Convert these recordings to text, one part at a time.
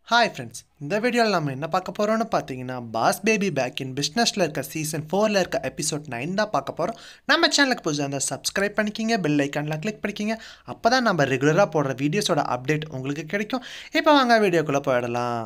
hi friends இந்த வீடியோவில் நம்ம என்ன பார்க்க போகிறோம்னு பார்த்தீங்கன்னா பாஸ் பேபி பேக் இன் பிஸ்னஸில் இருக்க சீசன் ஃபோரில் இருக்க எபிசோட் நைன் தான் பார்க்க போகிறோம் நம்ம சேனலுக்கு புதுசாக இருந்தால் சப்ஸ்கிரைப் பண்ணிக்கிங்க பெல் ஐக்கானில் கிளிக் பண்ணிக்கிங்க அப்போ தான் நம்ம ரெகுலராக போடுற வீடியோஸோட அப்டேட் உங்களுக்கு கிடைக்கும் இப்போ வாங்க வீடியோக்குள்ளே போயிடலாம்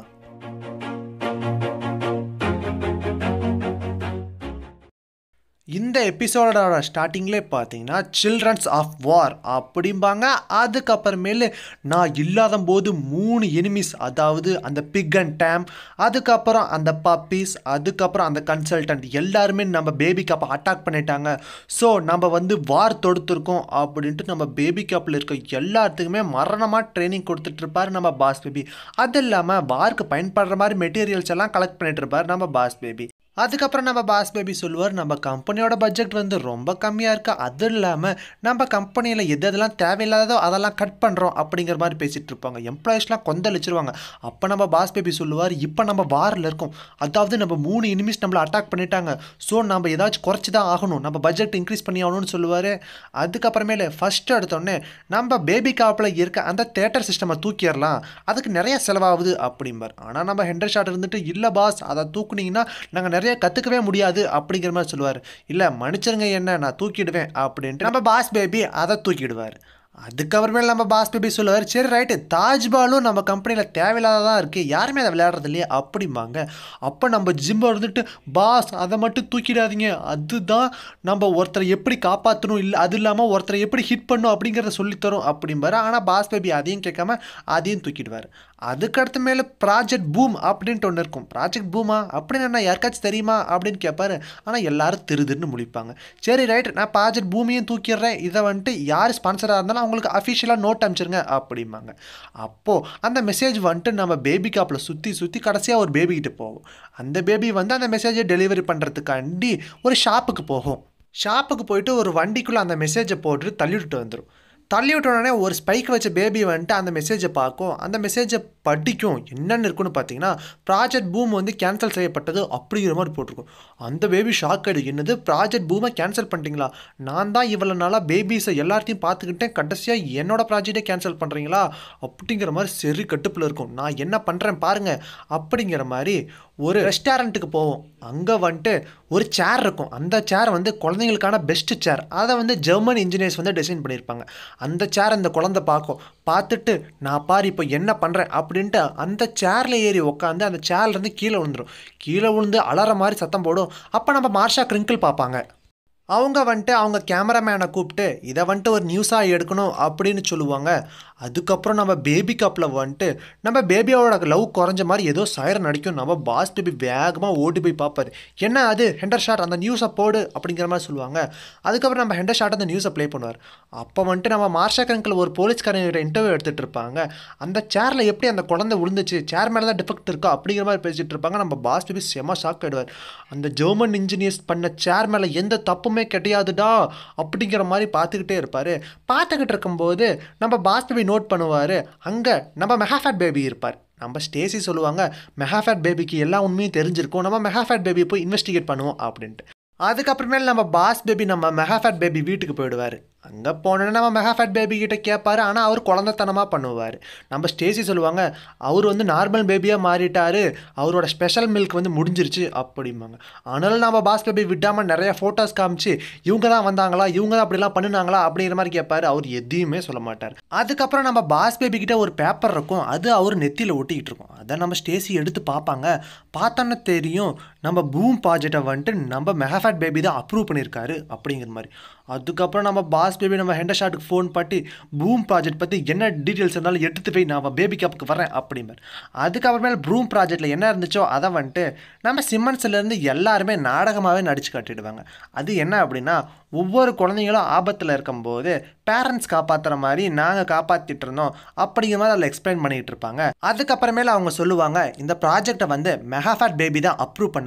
இந்த எபிசோடோட ஸ்டார்டிங்லே பார்த்தீங்கன்னா சில்ட்ரன்ஸ் ஆஃப் வார் அப்படிம்பாங்க அதுக்கப்புறமேலு நான் இல்லாத போது மூணு எனிமிஸ் அதாவது அந்த பிக் அண்ட் டேம் அதுக்கப்புறம் அந்த பப்பீஸ் அதுக்கப்புறம் அந்த கன்சல்டன்ட் எல்லாருமே நம்ம பேபி காப்பை அட்டாக் பண்ணிட்டாங்க ஸோ நம்ம வந்து வார் தொடுத்துருக்கோம் அப்படின்ட்டு நம்ம பேபி காப்பில் இருக்க எல்லாத்துக்குமே மரணமாக ட்ரைனிங் கொடுத்துட்டு இருப்பார் நம்ம பாஸ் பேபி அது இல்லாமல் வார்க்கு பயன்படுற மாதிரி மெட்டீரியல்ஸ் எல்லாம் கலெக்ட் பண்ணிட்டு இருப்பார் நம்ம பாஸ் பேபி அதுக்கப்புறம் நம்ம பாஸ் பேபி சொல்லுவார் நம்ம கம்பெனியோட பட்ஜெட் வந்து ரொம்ப கம்மியாக இருக்குது அது இல்லாமல் நம்ம கம்பெனியில் எது எதெல்லாம் தேவையில்லாததோ அதெல்லாம் கட் பண்ணுறோம் அப்படிங்கிற மாதிரி பேசிகிட்டு இருப்பாங்க எம்ப்ளாயிஸ்லாம் கொந்தளிச்சிருவாங்க அப்போ நம்ம பாஸ் பேபி சொல்லுவார் இப்போ நம்ம வாரில் இருக்கோம் அதாவது நம்ம மூணு இனிமிஸ் நம்மளை அட்டாக் பண்ணிட்டாங்க ஸோ நம்ம ஏதாச்சும் குறைச்சி தான் ஆகணும் நம்ம பட்ஜெட் இன்க்ரீஸ் பண்ணி ஆகணும்னு சொல்லுவார் அதுக்கப்புறமேலே ஃபஸ்ட்டு எடுத்தோடனே நம்ம பேபி காப்பில் இருக்க அந்த தேட்டர் சிஸ்டமை தூக்கிடலாம் அதுக்கு நிறைய செலவாகுது அப்படிம்பார் ஆனால் நம்ம ஹெண்டர் ஷாட் இருந்துட்டு இல்லை பாஸ் அதை தூக்குனீங்கன்னா நாங்கள் நிறைய கற்றுக்கவே முடியாது அப்படிங்கிற மாதிரி சொல்லுவார் இல்லை மன்னிச்சிருங்க என்ன நான் தூக்கிடுவேன் அப்படின்ட்டு நம்ம பாஸ் பேபி அதை தூக்கிடுவார் அதுக்கப்புறமேல நம்ம பாஸ் பேபி சொல்லுவார் சரி ரைட்டு தாஜ்பாலும் நம்ம கம்பெனியில் தேவையில்லாததான் இருக்குது யாருமே அதை விளையாடுறது இல்லையே அப்படிம்பாங்க அப்போ நம்ம ஜிம்மை இருந்துட்டு பாஸ் அதை மட்டும் தூக்கிடாதீங்க அதுதான் நம்ம ஒருத்தரை எப்படி காப்பாற்றணும் இல்லை அது இல்லாமல் ஒருத்தரை எப்படி ஹிட் பண்ணும் அப்படிங்கிறத சொல்லித்தரும் அப்படிம்பாரு ஆனால் பாஸ் பேபி அதையும் கேட்காம அதையும் தூக்கிடுவார் அதுக்கடுத்து மேலே ப்ராஜெக்ட் பூம் அப்படின்ட்டு ஒன்று இருக்கும் ப்ராஜெக்ட் பூமா அப்படின்னு என்ன யாருக்காச்சும் தெரியுமா அப்படின்னு கேட்பாரு ஆனால் எல்லாரும் திரு திருன்னு முழிப்பாங்க சரி ரைட் நான் ப்ராஜெக்ட் பூமியும் தூக்கிடுறேன் இதை வந்துட்டு யார் ஸ்பான்சராக இருந்தாலும் அவங்களுக்கு அஃபிஷியலாக நோட் அனுப்பிச்சிருங்க அப்படிம்பாங்க அப்போது அந்த மெசேஜ் வந்துட்டு நம்ம பேபி காப்பில் சுற்றி சுற்றி கடைசியாக ஒரு பேபி கிட்ட போகும் அந்த பேபி வந்து அந்த மெசேஜை டெலிவரி பண்ணுறதுக்காண்டி ஒரு ஷாப்புக்கு போகும் ஷாப்புக்கு போயிட்டு ஒரு வண்டிக்குள்ளே அந்த மெசேஜை போட்டு தள்ளி விட்டுட்டு வந்துடும் தள்ளி விட்டோடனே ஒரு ஸ்பைக் வச்ச பேபி வந்துட்டு அந்த மெசேஜை பார்க்கும் அந்த மெசேஜை படிக்கும் என்னென்னு இருக்குன்னு பார்த்தீங்கன்னா ப்ராஜெக்ட் பூம் வந்து கேன்சல் செய்யப்பட்டது அப்படிங்கிற மாதிரி போட்டிருக்கும் அந்த பேபி ஷாக் ஆகிடும் என்னது ப்ராஜெக்ட் பூமை கேன்சல் பண்ணிட்டீங்களா நான் தான் இவ்வளோ நாளாக பேபிஸை எல்லாத்தையும் பார்த்துக்கிட்டேன் கடைசியாக என்னோட ப்ராஜெக்டே கேன்சல் பண்ணுறீங்களா அப்படிங்கிற மாதிரி சரி கட்டுப்பில் இருக்கும் நான் என்ன பண்ணுறேன் பாருங்கள் அப்படிங்கிற மாதிரி ஒரு ரெஸ்டாரண்ட்டுக்கு போவோம் அங்கே வந்துட்டு ஒரு சேர் இருக்கும் அந்த சேர் வந்து குழந்தைங்களுக்கான பெஸ்ட் சேர் அதை வந்து ஜெர்மன் இன்ஜினியர்ஸ் வந்து டிசைன் பண்ணியிருப்பாங்க அந்த சேர் அந்த குழந்தை பார்க்கும் பார்த்துட்டு நான் பாரு இப்போ என்ன பண்ணுறேன் அப்படின்ட்டு அந்த சேரில் ஏறி உட்காந்து அந்த சேர்லேருந்து கீழே விழுந்துடும் கீழே விழுந்து அலற மாதிரி சத்தம் போடும் அப்போ நம்ம மார்ஷா கிரிங்கிள் பார்ப்பாங்க அவங்க வந்துட்டு அவங்க கேமராமேனை கூப்பிட்டு இதை வந்துட்டு ஒரு நியூஸாக எடுக்கணும் அப்படின்னு சொல்லுவாங்க அதுக்கப்புறம் நம்ம பேபி கப்பில் வந்துட்டு நம்ம பேபியோட லவ் குறைஞ்ச மாதிரி ஏதோ சைரன் அடிக்கும் நம்ம பாஸ் பேபி வேகமாக ஓடி போய் பார்ப்பாரு என்ன அது ஹெண்டர் ஷாட் அந்த நியூஸை போடு அப்படிங்கிற மாதிரி சொல்லுவாங்க அதுக்கப்புறம் நம்ம ஹெண்டர் ஷாட் அந்த நியூஸை ப்ளே பண்ணுவார் அப்போ வந்துட்டு நம்ம மார்ஷா கணக்கில் ஒரு போலீஸ்காரங்கிட்ட இன்டர்வியூ எடுத்துகிட்டு இருப்பாங்க அந்த சேரில் எப்படி அந்த குழந்தை விழுந்துச்சு சேர் மேலே தான் டிஃபெக்ட் இருக்கா அப்படிங்கிற மாதிரி பேசிகிட்டு இருப்பாங்க நம்ம பாஸ் பேபி செம ஷாக் ஆகிடுவார் அந்த ஜெர்மன் இன்ஜினியர்ஸ் பண்ண சேர் மேலே எந்த தப்புமே கிடையாதுடா அப்படிங்கிற மாதிரி பார்த்துக்கிட்டே இருப்பார் பார்த்துக்கிட்டு இருக்கும்போது நம்ம பாஸ் பேபி நோட் பண்ணுவார் அங்கே நம்ம மெகாஃபேட் பேபி இருப்பார் நம்ம ஸ்டேசி சொல்லுவாங்க மெகாஃபேட் பேபிக்கு எல்லா உண்மையும் தெரிஞ்சிருக்கும் நம்ம மெகாஃபேட் பேபியை போய் இன்வெஸ்டிகேட் பண்ணுவோம் அப்படின்ட்டு அதுக்கப்புறமேல நம்ம பாஸ் பேபி நம்ம மெகாஃபேட் பேபி வீட்டுக்கு போயிடுவார் அங்கே போனோன்னா நம்ம மெகாஃபேட் பேபி கிட்ட கேட்பாரு ஆனால் அவர் குழந்தைத்தனமாக பண்ணுவார் நம்ம ஸ்டேசி சொல்லுவாங்க அவர் வந்து நார்மல் பேபியாக மாறிட்டாரு அவரோட ஸ்பெஷல் மில்க் வந்து முடிஞ்சிருச்சு அப்படிம்பாங்க ஆனாலும் நம்ம பாஸ் பேபி விடாமல் நிறைய ஃபோட்டோஸ் காமிச்சு இவங்க தான் வந்தாங்களா இவங்க தான் அப்படிலாம் பண்ணினாங்களா அப்படிங்கிற மாதிரி கேட்பாரு அவர் எதையுமே சொல்ல மாட்டார் அதுக்கப்புறம் நம்ம பாஸ் பேபி கிட்ட ஒரு பேப்பர் இருக்கும் அது அவர் நெத்தியில் ஒட்டிக்கிட்டு இருக்கும் அதை நம்ம ஸ்டேசி எடுத்து பார்ப்பாங்க பார்த்தோன்னே தெரியும் நம்ம பூம் ப்ராஜெக்டை வந்துட்டு நம்ம மெகாஃபேட் பேபி தான் அப்ரூவ் பண்ணியிருக்காரு அப்படிங்கிற மாதிரி அதுக்கப்புறம் நம்ம பாஸ் பேபி நம்ம ஹெண்டர் ஷாட்டுக்கு ஃபோன் பண்ணி பூம் ப்ராஜெக்ட் பற்றி என்ன டீட்டெயில்ஸ் இருந்தாலும் எடுத்து போய் நான் பேபி கேப்புக்கு வரேன் அப்படிம்பார் அதுக்கப்புறமேல ப்ரூம் ப்ராஜெக்ட்டில் என்ன இருந்துச்சோ அதை வந்துட்டு நம்ம சிம்மன்ஸ்லேருந்து எல்லாருமே நாடகமாகவே நடிச்சு காட்டிடுவாங்க அது என்ன அப்படின்னா ஒவ்வொரு குழந்தைங்களும் ஆபத்தில் இருக்கும்போது பேரண்ட்ஸ் காப்பாற்றுற மாதிரி நாங்கள் காப்பாற்றிட்டு இருந்தோம் அப்படிங்கிற மாதிரி அதில் எக்ஸ்பிளைன் பண்ணிகிட்டு இருப்பாங்க அதுக்கப்புறமேல அவங்க சொல்லுவாங்க இந்த ப்ராஜெக்டை வந்து மெகாஃபேட் பேபி தான் அப்ரூவ் பண்ணார்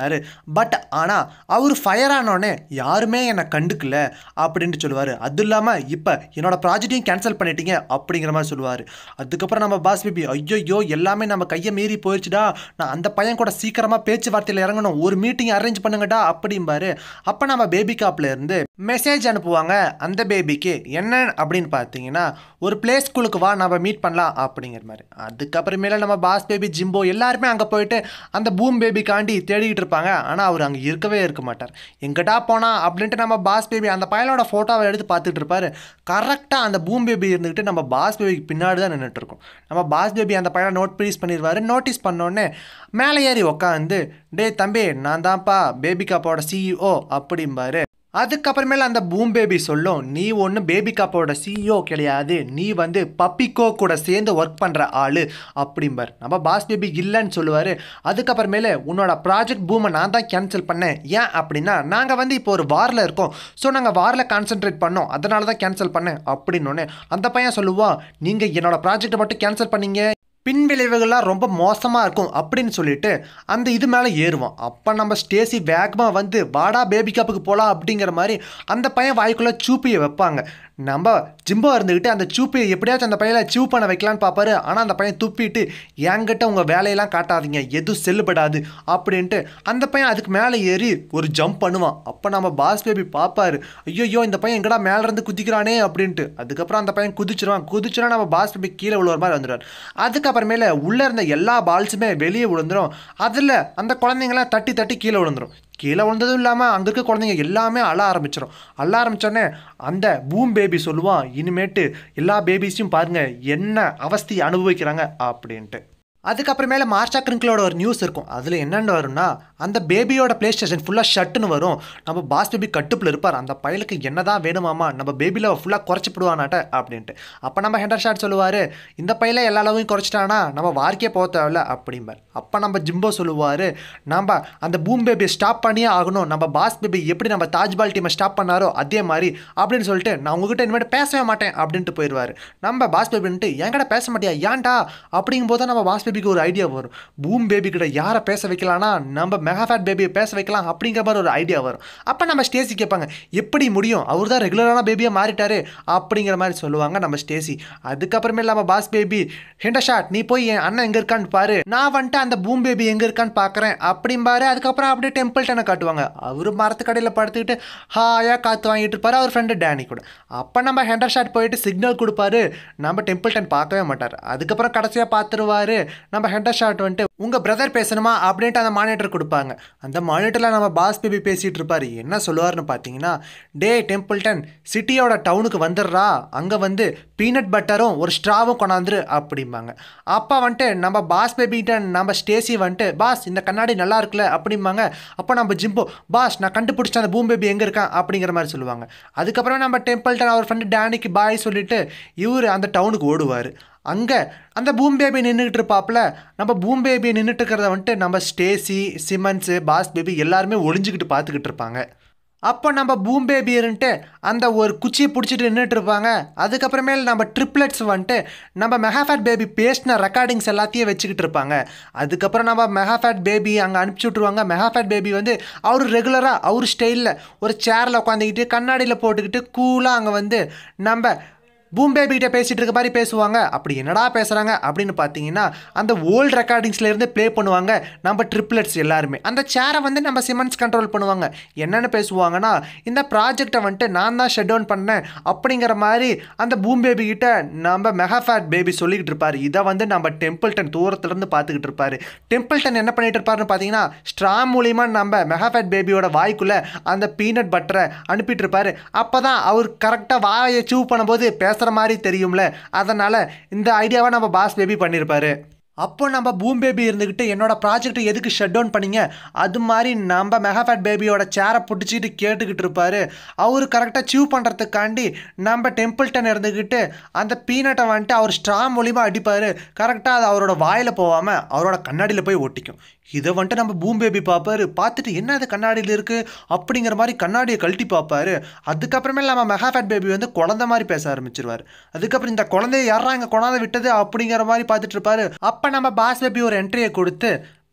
அப்படிம்பாரு பட் ஆனால் அவர் ஃபயர் ஆனோடனே யாருமே என்னை கண்டுக்கல அப்படின்ட்டு சொல்லுவார் அது இல்லாமல் இப்போ என்னோட ப்ராஜெக்டையும் கேன்சல் பண்ணிட்டீங்க அப்படிங்கிற மாதிரி சொல்லுவார் அதுக்கப்புறம் நம்ம பாஸ் பேபி ஐயோ எல்லாமே நம்ம கையை மீறி போயிடுச்சுடா நான் அந்த பையன் கூட சீக்கிரமாக பேச்சுவார்த்தையில் இறங்கணும் ஒரு மீட்டிங் அரேஞ்ச் பண்ணுங்கடா அப்படிம்பாரு அப்போ நம்ம பேபி காப்ல இருந்து மெசேஜ் அனுப்புவாங்க அந்த பேபிக்கு என்ன அப்படின்னு பார்த்தீங்கன்னா ஒரு பிளே ஸ்கூலுக்கு வா நம்ம மீட் பண்ணலாம் அப்படிங்கிற மாதிரி அதுக்கப்புறமேல நம்ம பாஸ் பேபி ஜிம்போ எல்லாருமே அங்கே போயிட்டு அந்த பூம் பேபிக்காண்டி தேடிக்கிட்டு இருப்பாங்க ஆனால் அவர் அங்கே இருக்கவே இருக்க மாட்டார் எங்கிட்டா போனா அப்படின்ட்டு நம்ம பாஸ் பேபி அந்த பையனோட ஃபோட்டோவை எடுத்து பார்த்துட்டு இருப்பாரு கரெக்டாக அந்த பூம் பேபி இருந்துக்கிட்டு நம்ம பாஸ் பேபிக்கு பின்னாடி தான் நின்றுட்டு இருக்கோம் நம்ம பாஸ் பேபி அந்த பையனை நோட் பண்ணிடுவாரு நோட்டீஸ் பண்ணோடனே மேலே ஏறி உக்காந்து டேய் தம்பி நான் தான்ப்பா பேபி காப்போட சிஇஓ அப்படிம்பாரு அதுக்கப்புறமேல அந்த பூம் பேபி சொல்லும் நீ ஒன்று பேபி காப்போட சிஇஓ கிடையாது நீ வந்து பப்பிக்கோ கூட சேர்ந்து ஒர்க் பண்ணுற ஆள் அப்படிம்பார் நம்ம பாஸ் பேபி இல்லைன்னு சொல்லுவார் அதுக்கப்புறமேல உன்னோட ப்ராஜெக்ட் பூமை நான் தான் கேன்சல் பண்ணேன் ஏன் அப்படின்னா நாங்கள் வந்து இப்போ ஒரு வாரில் இருக்கோம் ஸோ நாங்கள் வாரில் கான்சென்ட்ரேட் பண்ணோம் அதனால தான் கேன்சல் பண்ணேன் அப்படின்னு அந்த பையன் சொல்லுவான் நீங்கள் என்னோட ப்ராஜெக்டை மட்டும் கேன்சல் பண்ணீங்க பின்விளைவுகள்லாம் ரொம்ப மோசமாக இருக்கும் அப்படின்னு சொல்லிட்டு அந்த இது மேலே ஏறுவான் அப்போ நம்ம ஸ்டேசி வேகமாக வந்து வாடா பேபி காப்புக்கு போகலாம் அப்படிங்கிற மாதிரி அந்த பையன் வாய்க்குள்ளே சூப்பியை வைப்பாங்க நம்ம ஜிம்போ இருந்துக்கிட்டு அந்த சூப்பியை எப்படியாச்சும் அந்த பையனை சூப் பண்ண வைக்கலான்னு பார்ப்பாரு ஆனால் அந்த பையன் துப்பிட்டு என்கிட்ட உங்கள் வேலையெல்லாம் காட்டாதீங்க எதுவும் செல்லுபடாது அப்படின்ட்டு அந்த பையன் அதுக்கு மேலே ஏறி ஒரு ஜம்ப் பண்ணுவான் அப்போ நம்ம பாஸ் பேபி பார்ப்பாரு ஐயோ இந்த பையன் எங்கடா மேலே இருந்து குதிக்கிறானே அப்படின்ட்டு அதுக்கப்புறம் அந்த பையன் குதிச்சிருவான் குதிச்சுனா நம்ம பாஸ் பேபி கீழே விழுற மாதிரி வந்துடுவார் அதுக்கப்புறமேல உள்ளே இருந்த எல்லா பால்ஸுமே வெளியே விழுந்துரும் அதில் அந்த குழந்தைங்களாம் தட்டி தட்டி கீழே விழுந்துரும் கீழே விழுந்ததும் இல்லாமல் அங்கே இருக்க குழந்தைங்க எல்லாமே அழ ஆரம்பிச்சிடும் அழ ஆரம்பித்தோடனே அந்த பூம் பேபி சொல்லுவான் இனிமேட்டு எல்லா பேபிஸையும் பாருங்கள் என்ன அவஸ்தி அனுபவிக்கிறாங்க அப்படின்ட்டு அதுக்கப்புறமேல மார்ச்சா கிரிங்கிளோட ஒரு நியூஸ் இருக்கும் அதில் என்னென்னு வரும்னா அந்த பேபியோட ப்ளே ஸ்டேஷன் ஃபுல்லாக ஷட்டுன்னு வரும் நம்ம பாஸ் பேபி கட்டுப்பில் இருப்பார் அந்த பயலுக்கு என்ன தான் வேணுமாமா நம்ம பேபியில் ஃபுல்லாக குறைச்சி போடுவானாட்ட அப்படின்ட்டு அப்போ நம்ம ஹெண்டர் ஷாட் சொல்லுவார் இந்த பையில எல்லா அளவையும் குறைச்சிட்டானா நம்ம வார்க்கே போக தேவையில்ல அப்படிம்பார் அப்போ நம்ம ஜிம்போ சொல்லுவார் நம்ம அந்த பூம் பேபியை ஸ்டாப் பண்ணியே ஆகணும் நம்ம பாஸ் பேபி எப்படி நம்ம தாஜ்பால் டீமை ஸ்டாப் பண்ணாரோ அதே மாதிரி அப்படின்னு சொல்லிட்டு நான் உங்ககிட்ட இனிமேட்டு பேசவே மாட்டேன் அப்படின்ட்டு போயிடுவார் நம்ம பாஸ் பேபின்ட்டு என்கிட்ட பேச மாட்டியா ஏன்டா அப்படிங்கும்போது தான் நம்ம பாஸ் பேபிக்கு ஒரு ஐடியா வரும் பூம் பேபி கிட்ட யாரை பேச வைக்கலாம்னா நம்ம மெகாஃபேட் பேபியை பேச வைக்கலாம் அப்படிங்கிற மாதிரி ஒரு ஐடியா வரும் அப்போ நம்ம ஸ்டேசி கேட்பாங்க எப்படி முடியும் அவர் தான் ரெகுலரான பேபியாக மாறிட்டாரு அப்படிங்கிற மாதிரி சொல்லுவாங்க நம்ம ஸ்டேசி அதுக்கப்புறமே நம்ம பாஸ் பேபி ஹெண்ட ஷாட் நீ போய் என் அண்ணன் எங்கே இருக்கான்னு பாரு நான் வந்துட்டு அந்த பூம் பேபி எங்கே இருக்கான்னு பார்க்குறேன் அப்படிம்பாரு அதுக்கப்புறம் அப்படியே டெம்பிள் டனை காட்டுவாங்க அவரு மரத்துக்கடையில் படுத்துக்கிட்டு ஹாயாக காற்று வாங்கிட்டு இருப்பாரு அவர் ஃப்ரெண்டு டேனி கூட அப்போ நம்ம ஹெண்டர் ஷாட் போயிட்டு சிக்னல் கொடுப்பாரு நம்ம டெம்பிள் டன் பார்க்கவே மாட்டார் அதுக்கப்புறம் கடைசியாக பார்த்துருவாரு நம்ம ஹெண்டர் ஷாட் வந்துட்டு உங்கள் பிரதர் பேசணுமா அப்படின்ட்டு அந்த மானிட்டர் கொடுப்பாங்க அந்த மானிட்டரில் நம்ம பாஸ் பேபி பேசிகிட்டு இருப்பார் என்ன சொல்லுவார்னு பார்த்தீங்கன்னா டே டெம்பிள்டன் சிட்டியோட டவுனுக்கு வந்துடுறா அங்கே வந்து பீனட் பட்டரும் ஒரு ஸ்ட்ராவும் கொண்டாந்துரு அப்படிம்பாங்க அப்போ வந்துட்டு நம்ம பாஸ் பேபிகிட்ட நம்ம ஸ்டேசி வந்துட்டு பாஸ் இந்த கண்ணாடி நல்லா இருக்குல்ல அப்படிம்பாங்க அப்போ நம்ம ஜிம்போ பாஸ் நான் கண்டுபிடிச்ச அந்த பூம் பேபி எங்கே இருக்கான் அப்படிங்கிற மாதிரி சொல்லுவாங்க அதுக்கப்புறம் நம்ம டெம்பிள்டன் அவர் ஃப்ரெண்டு டேனிக்கு பாய் சொல்லிட்டு இவர் அந்த டவுனுக்கு ஓடுவார் அங்கே அந்த பூம் பேபி நின்றுக்கிட்டு இருப்பாப்புல நம்ம பூம் பேபி நின்றுட்டு இருக்கிறத வந்துட்டு நம்ம ஸ்டேசி சிமன்ஸு பாஸ் பேபி எல்லாருமே ஒளிஞ்சுக்கிட்டு பார்த்துக்கிட்டு இருப்பாங்க அப்போ நம்ம பூம் பேபி இருந்துட்டு அந்த ஒரு குச்சியை பிடிச்சிட்டு நின்றுட்டு இருப்பாங்க அதுக்கப்புறமேல் நம்ம ட்ரிப்ளெட்ஸ் வந்துட்டு நம்ம மெகாஃபேட் பேபி பேசின ரெக்கார்டிங்ஸ் எல்லாத்தையும் வச்சுக்கிட்டு இருப்பாங்க அதுக்கப்புறம் நம்ம மெகாஃபேட் பேபி அங்கே அனுப்பிச்சி விட்ருவாங்க மெகாஃபேட் பேபி வந்து அவர் ரெகுலராக அவர் ஸ்டைலில் ஒரு சேரில் உட்காந்துக்கிட்டு கண்ணாடியில் போட்டுக்கிட்டு கூலாக அங்கே வந்து நம்ம பூம் பேபி கிட்ட பேசிட்டு இருக்க மாதிரி பேசுவாங்க அப்படி என்னடா பேசுகிறாங்க அப்படின்னு பார்த்தீங்கன்னா அந்த ஓல்டு ரெக்கார்டிங்ஸ்ல இருந்து ப்ளே பண்ணுவாங்க நம்ம ட்ரிப்ளெட்ஸ் எல்லாருமே அந்த சேரை வந்து நம்ம சிமன்ஸ் கண்ட்ரோல் பண்ணுவாங்க என்னென்னு பேசுவாங்கன்னா இந்த ப்ராஜெக்டை வந்துட்டு நான் தான் ஷட் டவுன் பண்ணேன் அப்படிங்கிற மாதிரி அந்த பூம் பேபி கிட்ட நம்ம மெகாஃபேட் பேபி சொல்லிக்கிட்டு இருப்பாரு இதை வந்து நம்ம டெம்பிள்டன் தூரத்துலேருந்து பார்த்துக்கிட்டு இருப்பாரு டெம்பிள்டன் என்ன பண்ணிட்டு இருப்பாருன்னு பார்த்தீங்கன்னா ஸ்ட்ரா மூலியமா நம்ம மெகாஃபேட் பேபியோட வாய்க்குள்ளே அந்த பீனட் பட்டரை அனுப்பிட்டு இருப்பாரு அப்போ தான் அவர் கரெக்டாக வாயை சூவ் பண்ணும்போது பேசுகிற மாதிரி தெரியும்ல அதனால் இந்த ஐடியாவை நம்ம பாஸ் பேபி பண்ணியிருப்பாரு அப்போ நம்ம பூம் பேபி இருந்துக்கிட்டு என்னோட ப்ராஜெக்ட் எதுக்கு ஷட் டவுன் பண்ணீங்க அது மாதிரி நம்ம மெகாஃபேட் பேபியோட சேரை பிடிச்சிட்டு கேட்டுக்கிட்டு இருப்பாரு அவர் கரெக்டாக சீவ் பண்ணுறதுக்காண்டி நம்ம டெம்பிள்டன் இருந்துக்கிட்டு அந்த பீனட்டை வந்துட்டு அவர் ஸ்ட்ரா மூலிமா அடிப்பார் கரெக்டாக அது அவரோட வாயில் போகாமல் அவரோட கண்ணாடியில் போய் ஒட்டிக்கும் இதை வந்துட்டு நம்ம பூம் பேபி பார்ப்பாரு பார்த்துட்டு என்ன அது கண்ணாடியில் இருக்குது அப்படிங்கிற மாதிரி கண்ணாடியை கழட்டி பார்ப்பாரு அதுக்கப்புறமே நம்ம மெகாஃபேட் பேபி வந்து குழந்த மாதிரி பேச ஆரம்பிச்சிருவார் அதுக்கப்புறம் இந்த குழந்தைய யாரா இங்கே கொண்டாந்து விட்டது அப்படிங்கிற மாதிரி பார்த்துட்டு இருப்பாரு அப்போ நம்ம பாஸ் பேபி ஒரு என்ட்ரியை கொடுத்து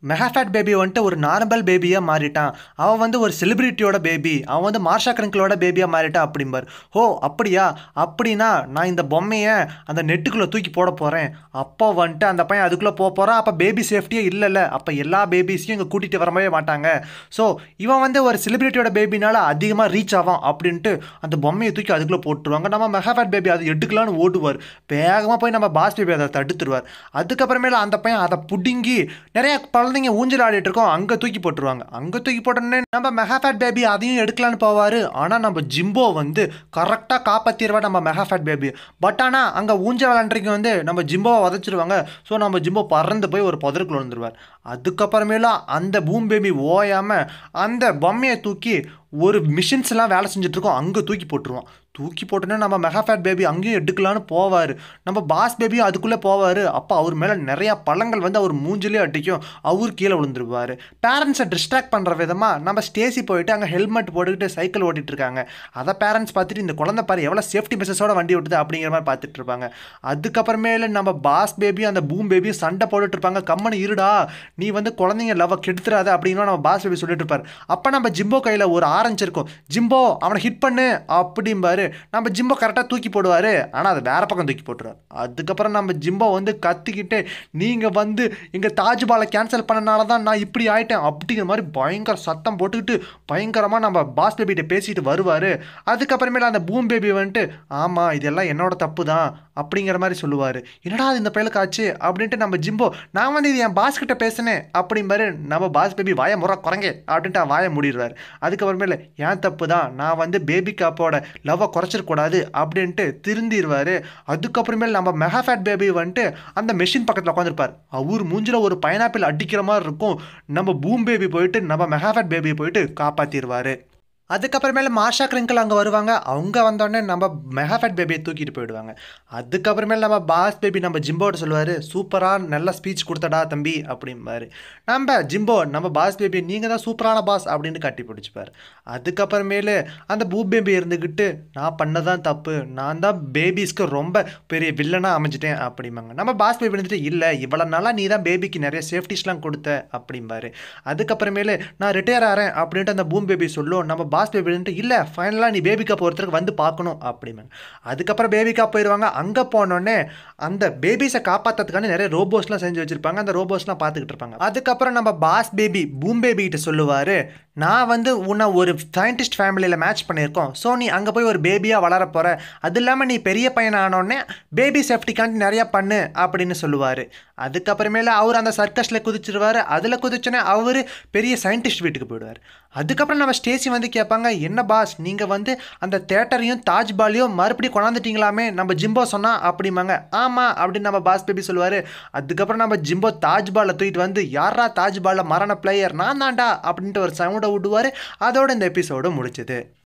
மெகாஃபேட் பேபி வந்துட்டு ஒரு நார்மல் பேபியாக மாறிட்டான் அவன் வந்து ஒரு செலிபிரிட்டியோட பேபி அவன் வந்து மார்ஷா கிரங்கிளோட பேபியாக மாறிட்டான் அப்படிம்பார் ஓ அப்படியா அப்படின்னா நான் இந்த பொம்மையை அந்த நெட்டுக்குள்ளே தூக்கி போட போகிறேன் அப்போ வந்துட்டு அந்த பையன் அதுக்குள்ளே போக போகிறான் அப்போ பேபி சேஃப்டியே இல்லைல்ல அப்போ எல்லா பேபிஸையும் இங்கே கூட்டிகிட்டு வரவே மாட்டாங்க ஸோ இவன் வந்து ஒரு செலிபிரிட்டியோட பேபினால அதிகமாக ரீச் ஆவான் அப்படின்ட்டு அந்த பொம்மையை தூக்கி அதுக்குள்ளே போட்டுருவாங்க நம்ம மெகாஃபேட் பேபி அதை எடுக்கலான்னு ஓடுவார் வேகமாக போய் நம்ம பாஸ் பேபி அதை தடுத்துருவார் அதுக்கப்புறமேல அந்த பையன் அதை புடுங்கி நிறைய குழந்தைங்க ஊஞ்சல் ஆடிட்டு இருக்கோம் அங்கே தூக்கி போட்டுருவாங்க அங்கே தூக்கி போட்டோன்னே நம்ம மெகாஃபேட் பேபி அதையும் எடுக்கலான்னு போவார் ஆனால் நம்ம ஜிம்போ வந்து கரெக்டாக காப்பாற்றிடுவா நம்ம மெகாஃபேட் பேபி பட் ஆனால் அங்கே ஊஞ்சல் விளாண்டுறீங்க வந்து நம்ம ஜிம்போவை உதச்சிருவாங்க ஸோ நம்ம ஜிம்போ பறந்து போய் ஒரு புதருக்குள்ள வந்துருவார் அதுக்கப்புறமேலாம் அந்த பூம் பேபி ஓயாமல் அந்த பொம்மையை தூக்கி ஒரு மிஷின்ஸ்லாம் வேலை செஞ்சுட்ருக்கோம் அங்கே தூக்கி போட்டுருவோம் தூக்கி போட்டோன்னே நம்ம மெகாஃபேட் பேபி அங்கேயும் எடுக்கலான்னு போவார் நம்ம பாஸ் பேபியும் அதுக்குள்ளே போவார் அப்போ அவர் மேலே நிறையா பழங்கள் வந்து அவர் மூஞ்சிலே அடிக்கும் அவர் கீழே விழுந்துருவார் பேரண்ட்ஸை டிஸ்ட்ராக்ட் பண்ணுற விதமாக நம்ம ஸ்டேசி போயிட்டு அங்கே ஹெல்மெட் போட்டுக்கிட்டு சைக்கிள் ஓட்டிகிட்டு இருக்காங்க அதை பேரண்ட்ஸ் பார்த்துட்டு இந்த குழந்தை பாரு எவ்வளோ சேஃப்டி மெசஸோட வண்டி ஓட்டுது அப்படிங்கிற மாதிரி பார்த்துட்டு இருப்பாங்க அதுக்கப்புறமேல நம்ம பாஸ் பேபியும் அந்த பூம் பேபியும் சண்டை போட்டுட்டு இருப்பாங்க கம்மனு இருடா நீ வந்து குழந்தைங்க லவ் கெடுத்துறாத அப்படின்னு நம்ம பாஸ் பேபி சொல்லிட்டு இருப்பார் அப்போ நம்ம ஜிம்போ கையில் ஒரு ஆரஞ்சு இருக்கும் ஜிம்போ அவனை ஹிட் பண்ணு அப்படிம்பாரு நம்ம ஜிம்போ கரெக்டாக தூக்கி போடுவார் ஆனால் அது வேற பக்கம் தூக்கி போட்டுருவார் அதுக்கப்புறம் நம்ம ஜிம்போ வந்து கத்திக்கிட்டு நீங்கள் வந்து எங்கள் தாஜ்பாலை கேன்சல் பண்ணனால தான் நான் இப்படி ஆயிட்டேன் அப்படிங்கிற மாதிரி பயங்கர சத்தம் போட்டுக்கிட்டு பயங்கரமாக நம்ம பாஸ் பேபிகிட்ட பேசிட்டு வருவார் அதுக்கப்புறமேல அந்த பூம் பேபி வந்துட்டு ஆமாம் இதெல்லாம் என்னோட தப்பு தான் அப்படிங்கிற மாதிரி சொல்லுவார் என்னடா அது இந்த பயலுக்கு ஆச்சு அப்படின்ட்டு நம்ம ஜிம்போ நான் வந்து இது என் பாஸ் கிட்ட பேசினேன் அப்படிம்பாரு நம்ம பாஸ் பேபி வாய முறை குறைங்க அப்படின்ட்டு அவன் வாய மூடிடுவார் அதுக்கப்புறமேல ஏன் தப்பு தான் நான் வந்து பேபி காப்போட லவ்வை குறைச்சிடக்கூடாது அப்படின்ட்டு திருந்திடுவார் அதுக்கப்புறமேல் நம்ம மெகாஃபேட் பேபி வந்துட்டு அந்த மெஷின் பக்கத்தில் உட்காந்துருப்பார் அவர் மூஞ்சில் ஒரு பைனாப்பிள் அடிக்கிற மாதிரி இருக்கும் நம்ம பூம் பேபி போயிட்டு நம்ம மெகாஃபேட் பேபியை போயிட்டு காப்பாற்றிடுவார் அதுக்கப்புறமேல மாஷா கிரிங்கிள் அங்கே வருவாங்க அவங்க வந்தோடனே நம்ம மெகாஃபேட் பேபியை தூக்கிட்டு போயிடுவாங்க அதுக்கப்புறமேல நம்ம பாஸ் பேபி நம்ம ஜிம்போட சொல்லுவார் சூப்பராக நல்ல ஸ்பீச் கொடுத்தடா தம்பி அப்படிம்பாரு நம்ம ஜிம்போ நம்ம பாஸ் பேபி நீங்கள் தான் சூப்பரான பாஸ் அப்படின்னு கட்டி பிடிச்சிப்பார் அதுக்கப்புறமேலு அந்த பூ பேபி இருந்துக்கிட்டு நான் பண்ணதான் தப்பு நான் தான் பேபிஸ்க்கு ரொம்ப பெரிய வில்லனாக அமைஞ்சிட்டேன் அப்படிம்பாங்க நம்ம பாஸ் பேபி இருந்துட்டு இல்லை இவ்வளோ நாளாக நீ தான் பேபிக்கு நிறைய சேஃப்டிஸ்லாம் கொடுத்த அப்படிம்பாரு அதுக்கப்புறமேலு நான் ரிட்டையர் ஆகிறேன் அப்படின்ட்டு அந்த பூம் பேபி சொல்லும் நம்ம பாஸ் பேபி இருந்துட்டு இல்லை ஃபைனலாக நீ பேபி கப் ஒருத்தருக்கு வந்து பார்க்கணும் அப்படிம்பாங்க அதுக்கப்புறம் பேபி கப் போயிடுவாங்க அங்கே போனோடனே அந்த பேபிஸை காப்பாற்றுறதுக்கான நிறைய ரோபோஸ்லாம் செஞ்சு வச்சுருப்பாங்க அந்த ரோபோஸ்லாம் பார்த்துக்கிட்டு இருப்பாங்க அதுக்கப்புறம் நம்ம பாஸ் பேபி பூம் பேபி கிட்ட சொல்லுவார் நான் வந்து உன்னை ஒரு சயின்டிஸ்ட் ஃபேமிலியில் மேட்ச் பண்ணியிருக்கோம் ஸோ நீ அங்கே போய் ஒரு பேபியாக வளர போகிற அது இல்லாமல் நீ பெரிய பையன் ஆனோடனே பேபி சேஃப்டிக்காண்டி நிறையா பண்ணு அப்படின்னு சொல்லுவார் அதுக்கப்புறமேல அவர் அந்த சர்க்கஸில் குதிச்சிருவார் அதில் குதிச்சோன்னே அவர் பெரிய சயின்டிஸ்ட் வீட்டுக்கு போயிடுவார் அதுக்கப்புறம் நம்ம ஸ்டேசி வந்து கேட்பாங்க என்ன பாஸ் நீங்கள் வந்து அந்த தேட்டரையும் தாஜ்பாலையும் மறுபடியும் கொண்டாந்துட்டீங்களாமே நம்ம ஜிம்போ சொன்னால் அப்படிம்பாங்க ஆமாம் அப்படின்னு நம்ம பாஸ் பேபி சொல்லுவார் அதுக்கப்புறம் நம்ம ஜிம்போ தாஜ்பாலை தூக்கிட்டு வந்து யாரா தாஜ்பாலில் மரண பிளேயர் நான் தான்டா அப்படின்ட்டு ஒரு சவுண்டை விடுவார் அதோட இந்த எபிசோடு முடிச்சது